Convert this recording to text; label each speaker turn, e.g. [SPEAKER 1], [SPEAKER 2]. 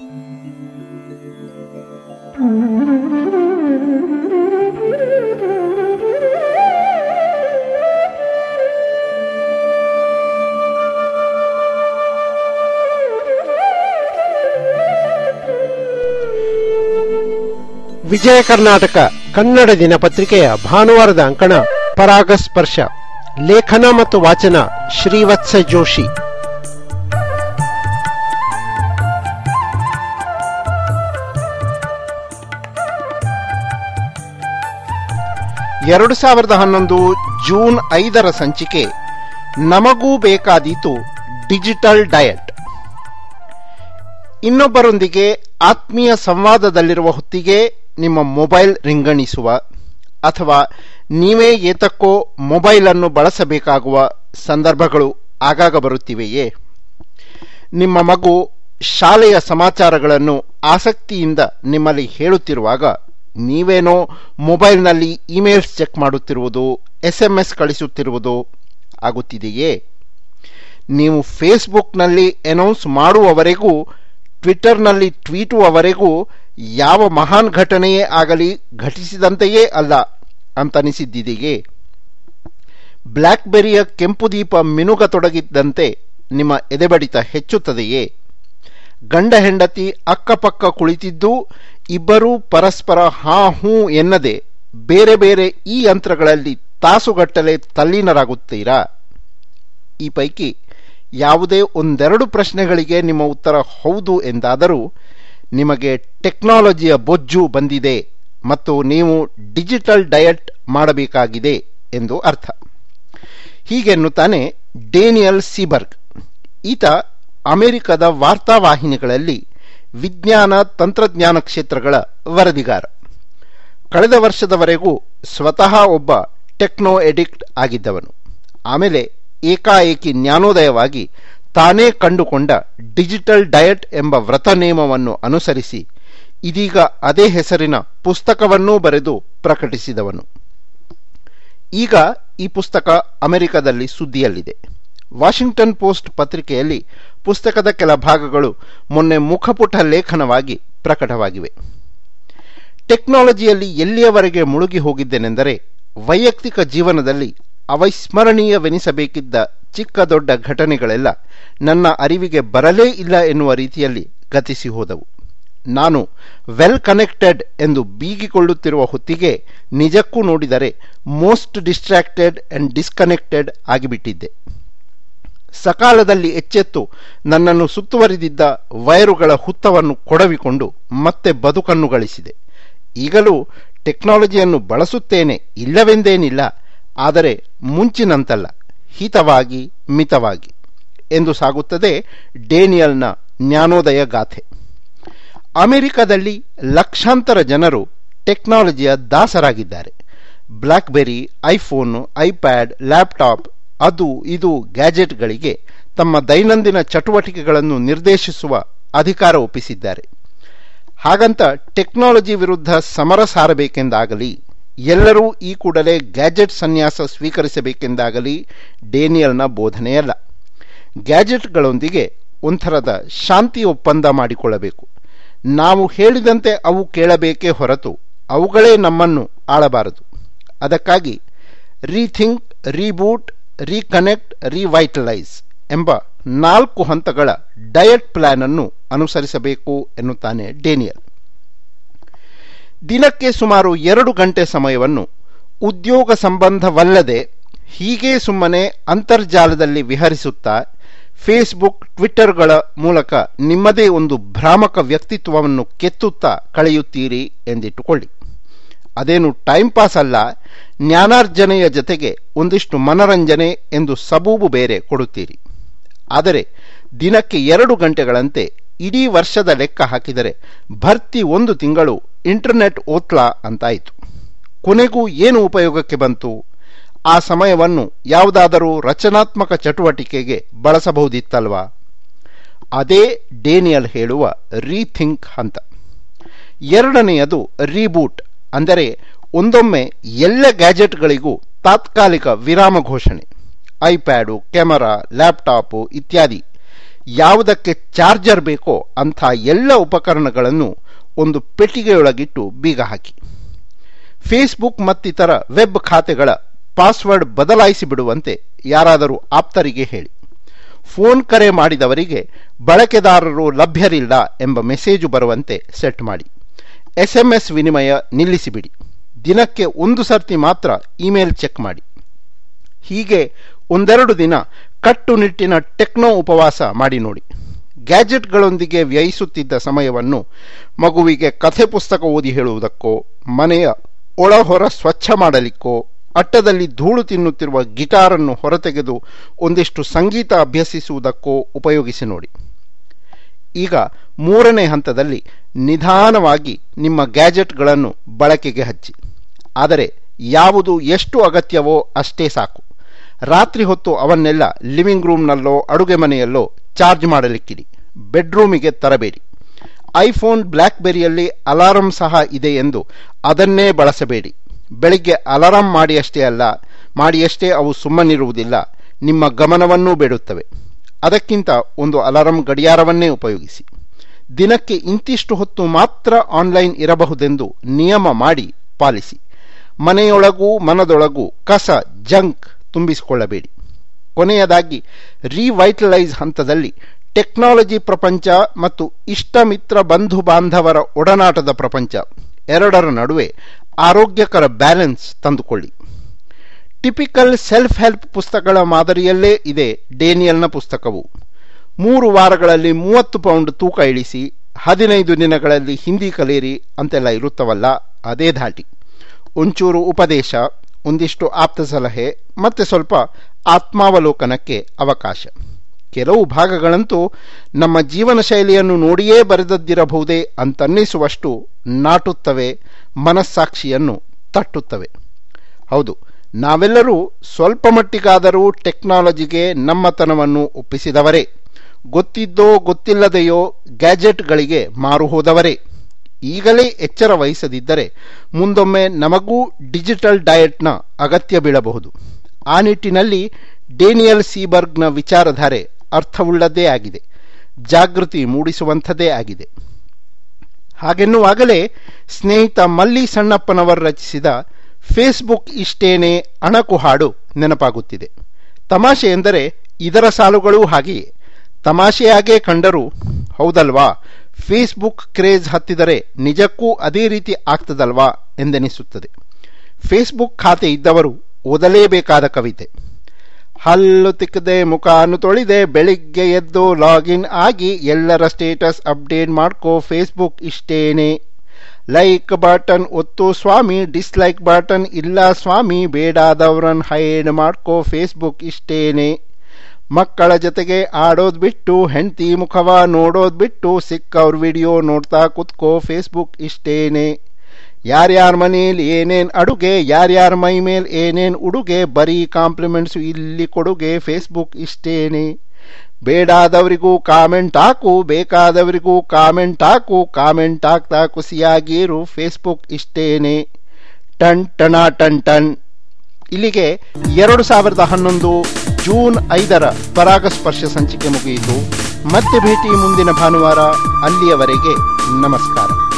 [SPEAKER 1] ವಿಜಯ ಕರ್ನಾಟಕ ಕನ್ನಡ ದಿನಪತ್ರಿಕೆಯ ಭಾನುವಾರದ ಅಂಕಣ ಪರಾಗಸ್ಪರ್ಶ ಲೇಖನ ಮತ್ತು ವಾಚನ ಶ್ರೀವತ್ಸ ಜೋಶಿ ಎರಡು ಸಾವಿರದ ಹನ್ನೊಂದು ಜೂನ್ ಐದರ ಸಂಚಿಕೆ ನಮಗೂ ಬೇಕಾದೀತು ಡಿಜಿಟಲ್ ಡಯಟ್ ಇನ್ನೊಬ್ಬರೊಂದಿಗೆ ಆತ್ಮೀಯ ಸಂವಾದದಲ್ಲಿರುವ ಹೊತ್ತಿಗೆ ನಿಮ್ಮ ಮೊಬೈಲ್ ರಿಂಗಣಿಸುವ ಅಥವಾ ನೀವೇ ಏತಕ್ಕೋ ಮೊಬೈಲ್ ಅನ್ನು ಬಳಸಬೇಕಾಗುವ ಸಂದರ್ಭಗಳು ಆಗಾಗ ಬರುತ್ತಿವೆಯೇ ನಿಮ್ಮ ಮಗು ಶಾಲೆಯ ಸಮಾಚಾರಗಳನ್ನು ಆಸಕ್ತಿಯಿಂದ ನಿಮ್ಮಲ್ಲಿ ಹೇಳುತ್ತಿರುವಾಗ ನೀವೇನೋ ಮೊಬೈಲ್ನಲ್ಲಿ ಇಮೇಲ್ಸ್ ಚೆಕ್ ಮಾಡುತ್ತಿರುವುದು ಎಸ್ ಎಂ ಎಸ್ ಕಳಿಸುತ್ತಿರುವುದು ಆಗುತ್ತಿದೆಯೇ ನೀವು ಫೇಸ್ಬುಕ್ನಲ್ಲಿ ಅನೌನ್ಸ್ ಮಾಡುವವರೆಗೂ ಟ್ವಿಟರ್ನಲ್ಲಿ ಟ್ವೀಟುವವರೆಗೂ ಯಾವ ಮಹಾನ್ ಘಟನೆಯೇ ಆಗಲಿ ಘಟಿಸಿದಂತೆಯೇ ಅಲ್ಲ ಅಂತನಿಸಿದ್ದಿದೆಯೇ ಬ್ಲ್ಯಾಕ್ಬೆರಿಯ ಕೆಂಪು ದೀಪ ಮಿನುಗತೊಡಗಿದ್ದಂತೆ ನಿಮ್ಮ ಎದೆಬಡಿತ ಹೆಚ್ಚುತ್ತದೆಯೇ ಗಂಡ ಹೆಂಡತಿ ಅಕ್ಕಪಕ್ಕ ಕುಳಿತಿದ್ದು ಇಬ್ಬರೂ ಪರಸ್ಪರ ಹಾ ಹೂ ಎನ್ನದೆ ಬೇರೆ ಬೇರೆ ಈ ಯಂತ್ರಗಳಲ್ಲಿ ತಾಸುಗಟ್ಟಲೆ ತಲ್ಲೀನರಾಗುತ್ತೀರಾ ಈ ಪೈಕಿ ಯಾವುದೇ ಒಂದೆರಡು ಪ್ರಶ್ನೆಗಳಿಗೆ ನಿಮ್ಮ ಉತ್ತರ ಹೌದು ಎಂದಾದರೂ ನಿಮಗೆ ಟೆಕ್ನಾಲಜಿಯ ಬೊಜ್ಜು ಬಂದಿದೆ ಮತ್ತು ನೀವು ಡಿಜಿಟಲ್ ಡಯಟ್ ಮಾಡಬೇಕಾಗಿದೆ ಎಂದು ಅರ್ಥ ಹೀಗೆನ್ನುತ್ತಾನೆ ಡೇನಿಯಲ್ ಸೀಬರ್ಗ್ ಈತ ಅಮೆರಿಕದ ವಾರ್ತಾವಾಹಿನಿಗಳಲ್ಲಿ ವಿಜ್ಞಾನ ತಂತ್ರಜ್ಞಾನ ಕ್ಷೇತ್ರಗಳ ವರದಿಗಾರ ಕಳೆದ ವರ್ಷದವರೆಗೂ ಸ್ವತಃ ಒಬ್ಬ ಟೆಕ್ನೋ ಎಡಿಕ್ಟ್ ಆಗಿದ್ದವನು ಆಮೇಲೆ ಏಕಾಏಕಿ ಜ್ಞಾನೋದಯವಾಗಿ ತಾನೇ ಕಂಡುಕೊಂಡ ಡಿಜಿಟಲ್ ಡಯಟ್ ಎಂಬ ವ್ರತ ನೇಮವನ್ನು ಅನುಸರಿಸಿ ಇದೀಗ ಅದೇ ಹೆಸರಿನ ಪುಸ್ತಕವನ್ನೂ ಬರೆದು ಪ್ರಕಟಿಸಿದವನು ಈಗ ಈ ಪುಸ್ತಕ ಅಮೆರಿಕದಲ್ಲಿ ಸುದ್ದಿಯಲ್ಲಿದೆ ವಾಷಿಂಗ್ಟನ್ ಪೋಸ್ಟ್ ಪತ್ರಿಕೆಯಲ್ಲಿ ಪುಸ್ತಕದ ಕೆಲ ಭಾಗಗಳು ಮೊನ್ನೆ ಮುಖಪುಟ ಲೇಖನವಾಗಿ ಪ್ರಕಟವಾಗಿವೆ ಟೆಕ್ನಾಲಜಿಯಲ್ಲಿ ಎಲ್ಲಿಯವರೆಗೆ ಮುಳುಗಿ ಹೋಗಿದ್ದೇನೆಂದರೆ ವೈಯಕ್ತಿಕ ಜೀವನದಲ್ಲಿ ಅವೈಸ್ಮರಣೀಯವೆನಿಸಬೇಕಿದ್ದ ಚಿಕ್ಕ ದೊಡ್ಡ ಘಟನೆಗಳೆಲ್ಲ ನನ್ನ ಅರಿವಿಗೆ ಬರಲೇ ಇಲ್ಲ ಎನ್ನುವ ರೀತಿಯಲ್ಲಿ ಗತಿಸಿ ಹೋದವು ನಾನು ವೆಲ್ ಕನೆಕ್ಟೆಡ್ ಎಂದು ಬೀಗಿಕೊಳ್ಳುತ್ತಿರುವ ಹೊತ್ತಿಗೆ ನಿಜಕ್ಕೂ ನೋಡಿದರೆ ಮೋಸ್ಟ್ ಡಿಸ್ಟ್ರಾಕ್ಟೆಡ್ ಅಂಡ್ ಡಿಸ್ಕನೆಕ್ಟೆಡ್ ಆಗಿಬಿಟ್ಟಿದ್ದೆ ಸಕಾಲದಲ್ಲಿ ಎಚ್ಚೆತ್ತು ನನ್ನನ್ನು ಸುತ್ತುವರಿದಿದ್ದ ವೈರುಗಳ ಹುತ್ತವನ್ನು ಕೊಡವಿಕೊಂಡು ಮತ್ತೆ ಬದುಕನ್ನು ಗಳಿಸಿದೆ ಈಗಲೂ ಟೆಕ್ನಾಲಜಿಯನ್ನು ಬಳಸುತ್ತೇನೆ ಇಲ್ಲವೆಂದೇನಿಲ್ಲ ಆದರೆ ಮುಂಚಿನಂತಲ್ಲ ಹಿತವಾಗಿ ಮಿತವಾಗಿ ಎಂದು ಸಾಗುತ್ತದೆ ಡೇನಿಯಲ್ನ ಜ್ಞಾನೋದಯ ಗಾಥೆ ಅಮೆರಿಕದಲ್ಲಿ ಲಕ್ಷಾಂತರ ಜನರು ಟೆಕ್ನಾಲಜಿಯ ದಾಸರಾಗಿದ್ದಾರೆ ಬ್ಲ್ಯಾಕ್ಬೆರಿ ಐಫೋನ್ ಐಪ್ಯಾಡ್ ಲ್ಯಾಪ್ಟಾಪ್ ಅದು ಇದು ಗ್ಯಾಜೆಟ್ಗಳಿಗೆ ತಮ್ಮ ದೈನಂದಿನ ಚಟುವಟಿಕೆಗಳನ್ನು ನಿರ್ದೇಶಿಸುವ ಅಧಿಕಾರ ಒಪ್ಪಿಸಿದ್ದಾರೆ ಹಾಗಂತ ಟೆಕ್ನಾಲಜಿ ವಿರುದ್ಧ ಸಮರ ಸಾರಬೇಕೆಂದಾಗಲಿ ಎಲ್ಲರೂ ಈ ಕೂಡಲೇ ಗ್ಯಾಜೆಟ್ ಸನ್ಯಾಸ ಸ್ವೀಕರಿಸಬೇಕೆಂದಾಗಲಿ ಡೇನಿಯಲ್ನ ಬೋಧನೆಯಲ್ಲ ಗ್ಯಾಜೆಟ್ಗಳೊಂದಿಗೆ ಒಂಥರದ ಶಾಂತಿ ಒಪ್ಪಂದ ಮಾಡಿಕೊಳ್ಳಬೇಕು ನಾವು ಹೇಳಿದಂತೆ ಅವು ಕೇಳಬೇಕೇ ಹೊರತು ಅವುಗಳೇ ನಮ್ಮನ್ನು ಆಳಬಾರದು ಅದಕ್ಕಾಗಿ ರೀಥಿಂಕ್ ರೀಬೂಟ್ ರೀಕನೆಕ್ಟ್ ರಿವೈಟಲೈಸ್ ಎಂಬ ನಾಲ್ಕು ಹಂತಗಳ ಡಯಟ್ ಪ್ಲಾನ್ ಅನ್ನು ಅನುಸರಿಸಬೇಕು ಎನ್ನುತ್ತಾನೆ ಡೇನಿಯಲ್ ದಿನಕ್ಕೆ ಸುಮಾರು ಎರಡು ಗಂಟೆ ಸಮಯವನ್ನು ಉದ್ಯೋಗ ಸಂಬಂಧವಲ್ಲದೆ ಹೀಗೆ ಸುಮ್ಮನೆ ಅಂತರ್ಜಾಲದಲ್ಲಿ ವಿಹರಿಸುತ್ತಾ ಫೇಸ್ಬುಕ್ ಟ್ವಿಟ್ಟರ್ಗಳ ಮೂಲಕ ನಿಮ್ಮದೇ ಒಂದು ಭ್ರಾಮಕ ವ್ಯಕ್ತಿತ್ವವನ್ನು ಕೆತ್ತುತ್ತಾ ಕಳೆಯುತ್ತೀರಿ ಎಂದಿಟ್ಟುಕೊಳ್ಳಿ ಅದೇನು ಟೈಮ್ ಪಾಸ್ ಅಲ್ಲ ಜ್ಞಾನಾರ್ಜನೆಯ ಜತೆಗೆ ಒಂದಿಷ್ಟು ಮನರಂಜನೆ ಎಂದು ಸಬೂಬು ಬೇರೆ ಕೊಡುತ್ತೀರಿ ಆದರೆ ದಿನಕ್ಕೆ ಎರಡು ಗಂಟೆಗಳಂತೆ ಇಡೀ ವರ್ಷದ ಲೆಕ್ಕ ಹಾಕಿದರೆ ಭರ್ತಿ ಒಂದು ತಿಂಗಳು ಇಂಟರ್ನೆಟ್ ಓತ್ಲಾ ಅಂತಾಯಿತು ಕೊನೆಗೂ ಏನು ಉಪಯೋಗಕ್ಕೆ ಬಂತು ಆ ಸಮಯವನ್ನು ಯಾವುದಾದರೂ ರಚನಾತ್ಮಕ ಚಟುವಟಿಕೆಗೆ ಬಳಸಬಹುದಿತ್ತಲ್ವಾ ಅದೇ ಡೇನಿಯಲ್ ಹೇಳುವ ರೀಥಿಂಕ್ ಹಂತ ಎರಡನೆಯದು ರೀಬೂಟ್ ಅಂದರೆ ಒಂದೊಮ್ಮೆ ಎಲ್ಲ ಗ್ಯಾಜೆಟ್ಗಳಿಗೂ ತಾತ್ಕಾಲಿಕ ವಿರಾಮ ಘೋಷಣೆ ಐಪ್ಯಾಡು ಕ್ಯಾಮರಾ ಲ್ಯಾಪ್ಟಾಪು ಇತ್ಯಾದಿ ಯಾವುದಕ್ಕೆ ಚಾರ್ಜರ್ ಬೇಕೋ ಅಂಥ ಎಲ್ಲ ಉಪಕರಣಗಳನ್ನು ಒಂದು ಪೆಟ್ಟಿಗೆಯೊಳಗಿಟ್ಟು ಬೀಗ ಹಾಕಿ ಫೇಸ್ಬುಕ್ ಮತ್ತಿತರ ವೆಬ್ ಖಾತೆಗಳ ಪಾಸ್ವರ್ಡ್ ಬದಲಾಯಿಸಿ ಬಿಡುವಂತೆ ಯಾರಾದರೂ ಆಪ್ತರಿಗೆ ಹೇಳಿ ಫೋನ್ ಕರೆ ಮಾಡಿದವರಿಗೆ ಬಳಕೆದಾರರು ಲಭ್ಯರಿಲ್ಲ ಎಂಬ ಮೆಸೇಜು ಬರುವಂತೆ ಸೆಟ್ ಮಾಡಿ ಎಸ್ಎಂಎಸ್ ವಿನಿಮಯ ನಿಲ್ಲಿಸಿಬಿಡಿ ದಿನಕ್ಕೆ ಒಂದು ಸರ್ತಿ ಮಾತ್ರ ಇಮೇಲ್ ಚೆಕ್ ಮಾಡಿ ಹೀಗೆ ಒಂದೆರಡು ದಿನ ಕಟ್ಟುನಿಟ್ಟಿನ ಟೆಕ್ನೋ ಉಪವಾಸ ಮಾಡಿ ನೋಡಿ ಗ್ಯಾಜೆಟ್ಗಳೊಂದಿಗೆ ವ್ಯಯಿಸುತ್ತಿದ್ದ ಸಮಯವನ್ನು ಮಗುವಿಗೆ ಕಥೆ ಪುಸ್ತಕ ಓದಿ ಹೇಳುವುದಕ್ಕೋ ಮನೆಯ ಒಳಹೊರ ಸ್ವಚ್ಛ ಮಾಡಲಿಕ್ಕೋ ಅಟ್ಟದಲ್ಲಿ ಧೂಳು ತಿನ್ನುತ್ತಿರುವ ಗಿಟಾರನ್ನು ಹೊರತೆಗೆದು ಒಂದಿಷ್ಟು ಸಂಗೀತ ಅಭ್ಯಸಿಸುವುದಕ್ಕೋ ಉಪಯೋಗಿಸಿ ನೋಡಿ ಈಗ ಮೂರನೇ ಹಂತದಲ್ಲಿ ನಿಧಾನವಾಗಿ ನಿಮ್ಮ ಗ್ಯಾಜೆಟ್ಗಳನ್ನು ಬಳಕೆಗೆ ಹಚ್ಚಿ ಆದರೆ ಯಾವುದು ಎಷ್ಟು ಅಗತ್ಯವೋ ಅಷ್ಟೇ ಸಾಕು ರಾತ್ರಿ ಹೊತ್ತು ಅವನ್ನೆಲ್ಲ ಲಿವಿಂಗ್ ರೂಮ್ನಲ್ಲೋ ಅಡುಗೆ ಮನೆಯಲ್ಲೋ ಚಾರ್ಜ್ ಮಾಡಲಿಕ್ಕಿಡಿ ಬೆಡ್ರೂಮಿಗೆ ತರಬೇಡಿ ಐಫೋನ್ ಬ್ಲ್ಯಾಕ್ಬೆರಿಯಲ್ಲಿ ಅಲಾರಂ ಸಹ ಇದೆ ಎಂದು ಅದನ್ನೇ ಬಳಸಬೇಡಿ ಬೆಳಿಗ್ಗೆ ಅಲಾರಾಂ ಮಾಡಿಯಷ್ಟೇ ಅಲ್ಲ ಮಾಡಿಯಷ್ಟೇ ಅವು ಸುಮ್ಮನಿರುವುದಿಲ್ಲ ನಿಮ್ಮ ಗಮನವನ್ನೂ ಬೇಡುತ್ತವೆ ಅದಕ್ಕಿಂತ ಒಂದು ಅಲಾರಂ ಗಡಿಯಾರವನ್ನೇ ಉಪಯೋಗಿಸಿ ದಿನಕ್ಕೆ ಇಂತಿಷ್ಟು ಹೊತ್ತು ಮಾತ್ರ ಆನ್ಲೈನ್ ಇರಬಹುದೆಂದು ನಿಯಮ ಮಾಡಿ ಪಾಲಿಸಿ ಮನೆಯೊಳಗೂ ಮನದೊಳಗೂ ಕಸ ಜಂಕ್ ತುಂಬಿಸಿಕೊಳ್ಳಬೇಡಿ ಕೊನೆಯದಾಗಿ ರಿವೈಟಲೈಸ್ ಹಂತದಲ್ಲಿ ಟೆಕ್ನಾಲಜಿ ಪ್ರಪಂಚ ಮತ್ತು ಇಷ್ಟಮಿತ್ರ ಬಂಧು ಬಾಂಧವರ ಒಡನಾಟದ ಪ್ರಪಂಚ ಎರಡರ ನಡುವೆ ಆರೋಗ್ಯಕರ ಬ್ಯಾಲೆನ್ಸ್ ತಂದುಕೊಳ್ಳಿ ಟಿಪಿಕಲ್ ಸೆಲ್ಫ್ ಹೆಲ್ಪ್ ಪುಸ್ತಕಗಳ ಮಾದರಿಯಲ್ಲೇ ಇದೆ ಡೇನಿಯಲ್ನ ಪುಸ್ತಕವು ಮೂರು ವಾರಗಳಲ್ಲಿ ಮೂವತ್ತು ಪೌಂಡ್ ತೂಕ ಇಳಿಸಿ ಹದಿನೈದು ದಿನಗಳಲ್ಲಿ ಹಿಂದಿ ಕಲಿಯಿರಿ ಅಂತೆಲ್ಲ ಇರುತ್ತವಲ್ಲ ಅದೇ ಧಾಟಿ ಒಂಚೂರು ಉಪದೇಶ ಒಂದಿಷ್ಟು ಆಪ್ತ ಸಲಹೆ ಮತ್ತೆ ಸ್ವಲ್ಪ ಆತ್ಮಾವಲೋಕನಕ್ಕೆ ಅವಕಾಶ ಕೆಲವು ಭಾಗಗಳಂತೂ ನಮ್ಮ ಜೀವನ ಶೈಲಿಯನ್ನು ನೋಡಿಯೇ ಬರೆದದ್ದಿರಬಹುದೇ ಅಂತನ್ನಿಸುವಷ್ಟು ನಾಟುತ್ತವೆ ಮನಸ್ಸಾಕ್ಷಿಯನ್ನು ತಟ್ಟುತ್ತವೆ ಹೌದು ನಾವೆಲ್ಲರೂ ಸ್ವಲ್ಪ ಮಟ್ಟಿಗಾದರೂ ಟೆಕ್ನಾಲಜಿಗೆ ನಮ್ಮತನವನ್ನು ಒಪ್ಪಿಸಿದವರೇ ಗೊತ್ತಿದ್ದೋ ಗೊತ್ತಿಲ್ಲದೆಯೋ ಗ್ಯಾಜೆಟ್ಗಳಿಗೆ ಮಾರು ಹೋದವರೇ ಈಗಲೇ ಎಚ್ಚರ ವಹಿಸದಿದ್ದರೆ ಮುಂದೊಮ್ಮೆ ನಮಗೂ ಡಿಜಿಟಲ್ ಡಯಟ್ನ ಅಗತ್ಯ ಬೀಳಬಹುದು ಆ ನಿಟ್ಟಿನಲ್ಲಿ ಡೇನಿಯಲ್ ಸೀಬರ್ಗ್ನ ವಿಚಾರಧಾರೆ ಅರ್ಥವುಳ್ಳದ್ದೇ ಆಗಿದೆ ಜಾಗೃತಿ ಮೂಡಿಸುವಂಥದ್ದೇ ಆಗಿದೆ ಹಾಗೆನ್ನುವಾಗಲೇ ಸ್ನೇಹಿತ ಮಲ್ಲಿ ಸಣ್ಣಪ್ಪನವರು ರಚಿಸಿದ ಫೇಸ್ಬುಕ್ ಇಷ್ಟೇನೆ ಅಣಕು ಹಾಡು ನೆನಪಾಗುತ್ತಿದೆ ತಮಾಷೆ ಎಂದರೆ ಇದರ ಸಾಲುಗಳೂ ಹಾಗೆಯೇ ತಮಾಷೆಯಾಗೇ ಕಂಡರೂ ಹೌದಲ್ವಾ ಫೇಸ್ಬುಕ್ ಕ್ರೇಜ್ ಹತ್ತಿದರೆ ನಿಜಕ್ಕೂ ಅದೇ ರೀತಿ ಆಗ್ತದಲ್ವಾ ಎಂದೆನಿಸುತ್ತದೆ ಫೇಸ್ಬುಕ್ ಖಾತೆ ಇದ್ದವರು ಓದಲೇಬೇಕಾದ ಕವಿತೆ ಹಲ್ಲು ತಿಕ್ಕದೆ ಮುಖಾನು ತೊಳಿದೆ ಬೆಳಿಗ್ಗೆ ಎದ್ದು ಲಾಗಿನ್ ಆಗಿ ಎಲ್ಲರ ಸ್ಟೇಟಸ್ ಅಪ್ಡೇಟ್ ಮಾಡ್ಕೋ ಫೇಸ್ಬುಕ್ ಇಷ್ಟೇನೆ ಲೈಕ್ ಬಟನ್ ಒತ್ತು ಸ್ವಾಮಿ ಡಿಸ್ಲೈಕ್ ಬಟನ್ ಇಲ್ಲ ಸ್ವಾಮಿ ಬೇಡಾದವ್ರನ್ನ ಹೈಡ್ ಮಾಡ್ಕೋ ಫೇಸ್ಬುಕ್ ಇಷ್ಟೇನೆ ಮಕ್ಕಳ ಜೊತೆಗೆ ಆಡೋದ್ ಬಿಟ್ಟು ಹೆಂಡತಿ ಮುಖವ ನೋಡೋದ್ ಬಿಟ್ಟು ಸಿಕ್ಕವ್ರ ವಿಡಿಯೋ ನೋಡ್ತಾ ಕುತ್ಕೋ ಫೇಸ್ಬುಕ್ ಇಷ್ಟೇನೆ ಯಾರ್ಯಾರ ಮನೇಲಿ ಏನೇನ್ ಅಡುಗೆ ಯಾರ್ಯಾರ ಮೈ ಮೇಲ್ ಏನೇನ್ ಉಡುಗೆ ಬರೀ ಕಾಂಪ್ಲಿಮೆಂಟ್ಸು ಇಲ್ಲಿ ಕೊಡುಗೆ ಫೇಸ್ಬುಕ್ ಇಷ್ಟೇನೆ ಬೇಡಾದವರಿಗೂ ಕಾಮೆಂಟ್ ಹಾಕು ಬೇಕಾದವರಿಗೂ ಕಾಮೆಂಟ್ ಹಾಕು ಕಾಮೆಂಟ್ ಹಾಕ್ತಾ ಖುಷಿಯಾಗಿರು ಫೇಸ್ಬುಕ್ ಇಷ್ಟೇನೆ ಟನ್ ಟಣ ಟನ್ ಟನ್ ಇಲ್ಲಿಗೆ ಎರಡು ಸಾವಿರದ ಹನ್ನೊಂದು ಜೂನ್ ಐದರ ಪರಾಗಸ್ಪರ್ಶ ಸಂಚಿಕೆ ಮುಗಿಯಿತು ಮತ್ತೆ ಭೇಟಿ ಮುಂದಿನ ಭಾನುವಾರ ಅಲ್ಲಿಯವರೆಗೆ ನಮಸ್ಕಾರ